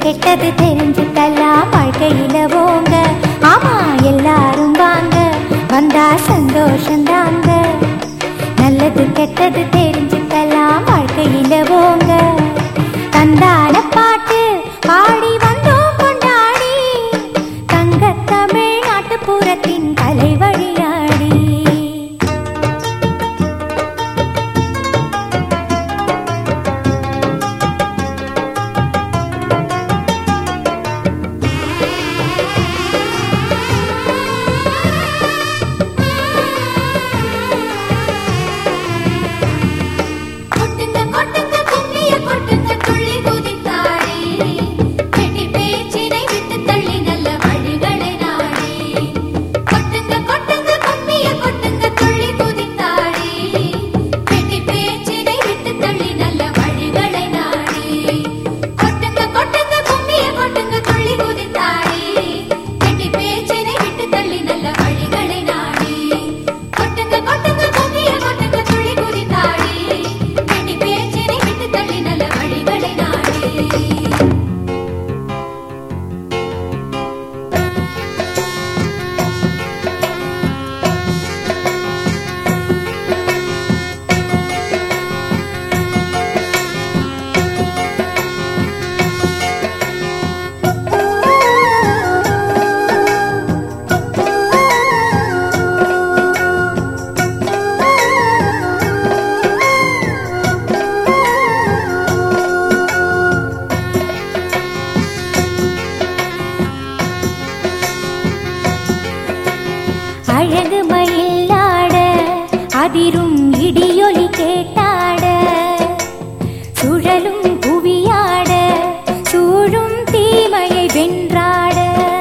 கெட்டது தெரிஞ்சுக்கலாம் வாழ்க்கையில போங்க ஆமா எல்லாரும் வாங்க வந்தா சந்தோஷந்தாங்க நல்லது கெட்டது தெரிஞ்சுக்கலாம் வாழ்க்கையில போங்க தந்தான பாட்டு பாடி வந்தோம் கொண்டாடி தங்க தமிழ் நாட்டுப்புறத்தின் கலை வழியாடி கொட்டுங்க கொட்டுங்க கும்மிய கொட்டுங்க துள்ளி குதித்தாடி கெட்டி பேச்சினை விட்டு தள்ளி நல்ல வழிகளை நாடி கொட்டுங்க கொட்டுங்க கும்மிய கொட்டுங்க துள்ளி குதித்தாடி கெட்டி பேச்சினை விட்டு தள்ளி நல்ல வழிகளை நாடி கொட்டுங்க கொட்டுங்க கும்மிய கொட்டுங்க துள்ளி குதித்தாடி கெட்டி பேச்சினை விட்டு தள்ளி நல்ல வழிகளை நாடி கொட்டுங்க கொட்டுங்க கும்மிய கொட்டுங்க துள்ளி குதித்தாடி கெட்டி பேச்சினை விட்டு தள்ளி நல்ல வழிகளை நாடி அழகு மயிலாட அதிரும் இடியொலி கேட்டாட சுழலும் புவியாட சூழும் தீமையை வென்றாட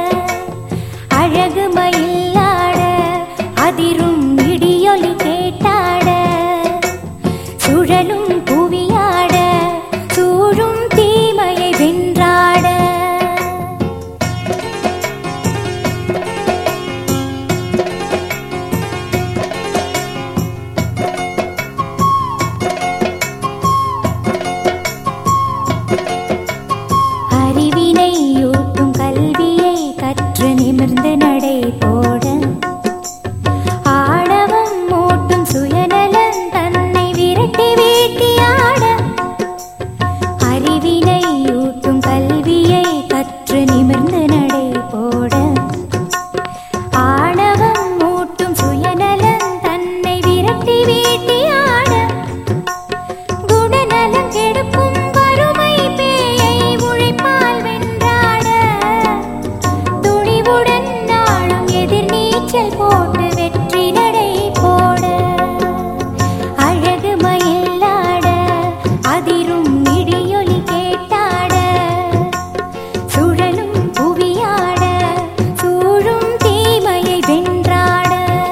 அழகு மயிலாட அதிரும் இடியொலி கேட்டாட சுழலும் புவியாட சூழும் தீமையை வென்றாட அறிவினை ஊட்டும் கல்வியை கற்று நிமிர்ந்து நடை போட ஆடவம் மூட்டும் சுயநலன் தன்னை விரட்டி வேட்டியாட அறிவினை ஊட்டும் கல்வியை கற்று நிமிர்ந்து நடை போட ஆணவம் மூட்டும் சுயநலன் தன்னை விரட்டி வேட்டியாட குணநலம் கெடுக்கும் வறுமை பேயை உழைப்பால் வென்றாட துணிவுடன் நாளும் எதிர் நீச்சல் போட்டு வெற்றி நடை போட அழகு மயிலாட அதிரும் இடியொலி கேட்டாட சுழலும் புவியாட சூழும் தீமையை வென்றாட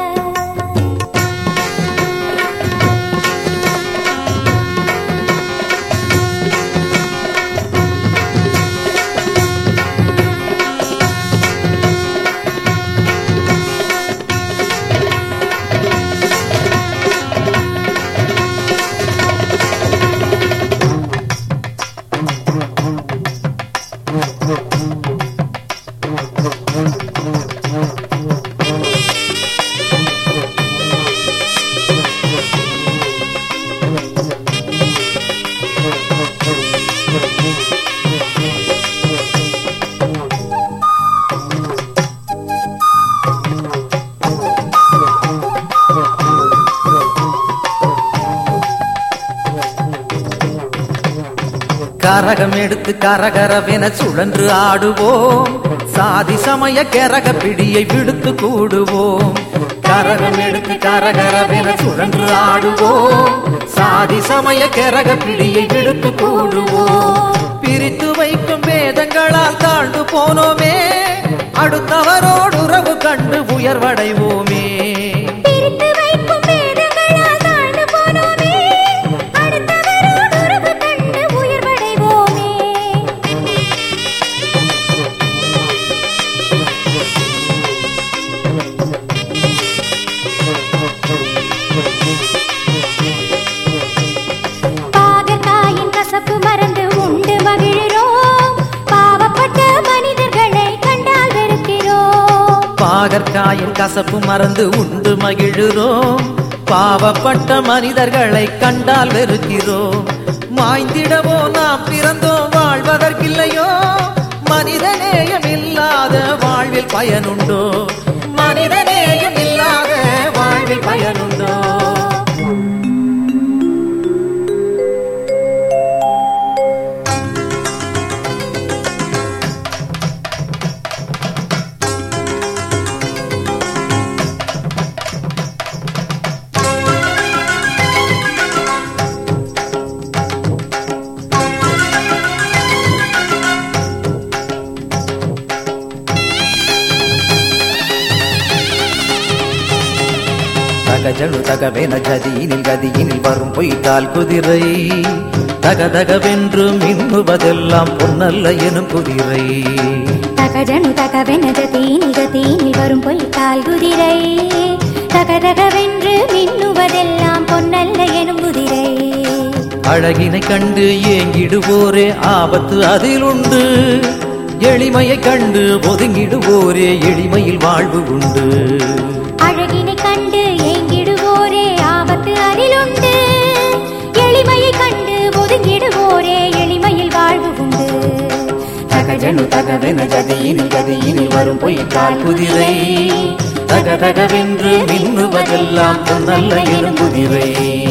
கரகம் எடுத்து கரகரவென சுழன்று ஆடுவோம் சாதி சமய கரக பிடியை விடுத்து கூடுவோம் கரகம் எடுத்து கரகரவென சுழன்று ஆடுவோம் சாதி சமய கரக பிடியை விடுத்து கூடுவோம் பிரித்து வைக்கும் வேதங்களால் தாழ்ந்து போனோமே அடுத்தவரோடு உறவு கண்டு உயர்வடைவோமே பிரித்து வைக்கும் வேதங்களால் தாழ்ந்து போனோமே அடுத்தவரோடு உறவு கண்டு உயர்வடைவோமே பாகற்காயின் கசப்பு மறந்து உண்டு மகிழ்கிறோம் பாவ பாகற்காயின் கசப்பு மறந்து உண்டு மகிழுறோம் பாவப்பட்ட மனிதர்களை கண்டால் வெறுக்கிறோம் மாய்ந்திடவோ நாம் பிறந்தோம் வாழ்வதற்கில்லையோ மனிதநேயம் இல்லாத வாழ்வில் பயனுண்டோ மனிதநேயம் இல்லாத வாழ்வில் பயனுண்டோ தகஜனு தகவென ஜதியினில் கதியினில் வரும் பொய்த்தால் குதிரை தகதகவென்று மின்னுவதெல்லாம் பொன்னல்ல எனும் குதிரை தகஜனு தகவெனது தீனிக தீனில் வரும் பொய்த்தால் குதிரை தகதகவென்று மின்னுவதெல்லாம் பொன்னல்ல எனும் குதிரை அழகினை கண்டு ஏங்கிடுவோரே ஆபத்து அதில் உண்டு எளிமையை கண்டு ஒதுங்கிடுவோரே எளிமையில் வாழ்வு உண்டு அழகினை கண்டு ஏங்கிடுவோரே ஆபத்து அதிலுண்டு எளிமையை கண்டு ஒதுங்கிடுவோரே எளிமையில் வாழ்வு உண்டு தகஜனு தகவென ஜதியினில் கதியினில் வரும் பொய்த்தால் குதிரை தகதகவென்று மின்னுவதெல்லாம் பொன்னல்ல எனும் குதிரை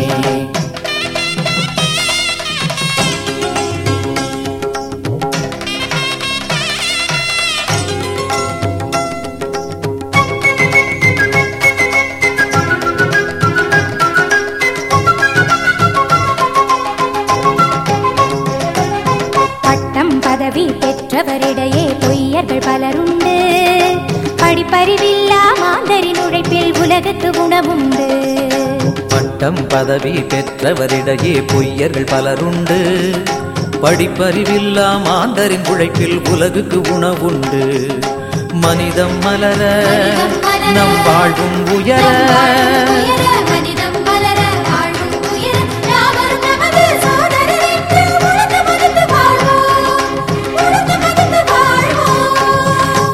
பட்டம் பதவி பெற்றவரிடையே பொய்யர்கள் பலருண்டு படிப்பறிவில்லா மாந்தரின் உழைப்பில் உலகத்து உணவுண்டு பட்டம் பதவி பெற்றவரிடையே பொய்யர்கள் பலருண்டு படிப்பறிவில்லா மாந்தரின் உழைப்பில் உலகுக்கு உணவுண்டு மனிதம் மலர நம் வாழ்வும் உயர மனிதம் மலர வாழும் உயர யாவரும் நமது சோதரர் என்று உணர்ந்து மதித்து வாழ்வோம் உணர்ந்து மதித்து வாழ்வோம்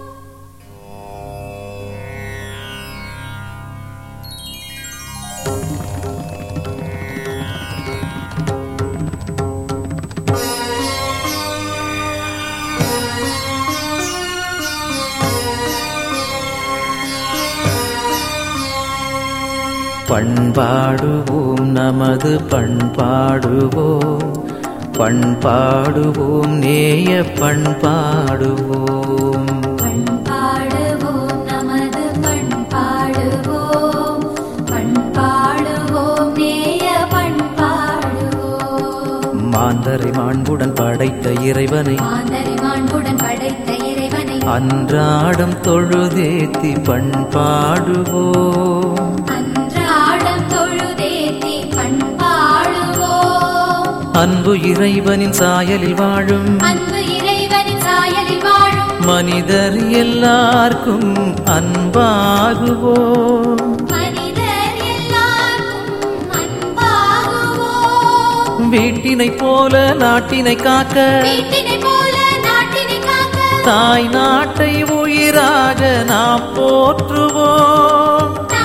பண்பாடுவோம் நமது பண்பாடுவோம் பண்பாடுவோம் நேய பண்பாடுவோம் பண்பாடுவோம் நமது பண்பாடுவோம் பண்பாடுவோம் நேய பண்பாடுவோம் மாந்தரை மாண்புடன் படைத்த இறைவனை மாந்தரை மாண்புடன் படைத்த இறைவனை அன்றாடம் தொழுதேத்தி பண்பாடுவோம் அன்றாடம் தொழுதேத்தி பண்பாடுவோம் அன்பு இறைவனின் சாயலில் வாழும் அன்பு இறைவனின் சாயலில் வாழும் மனிதர் எல்லாருக்கும் அன்பாகுவோம் மனிதர் எல்லாருக்கும் அன்பாகுவோம் வீட்டினை போல நாட்டினை காக்க வீட்டினை போல நாட்டினை காக்க தாய் நாட்டை உயிராக நாம் போற்றுவோம் தாய்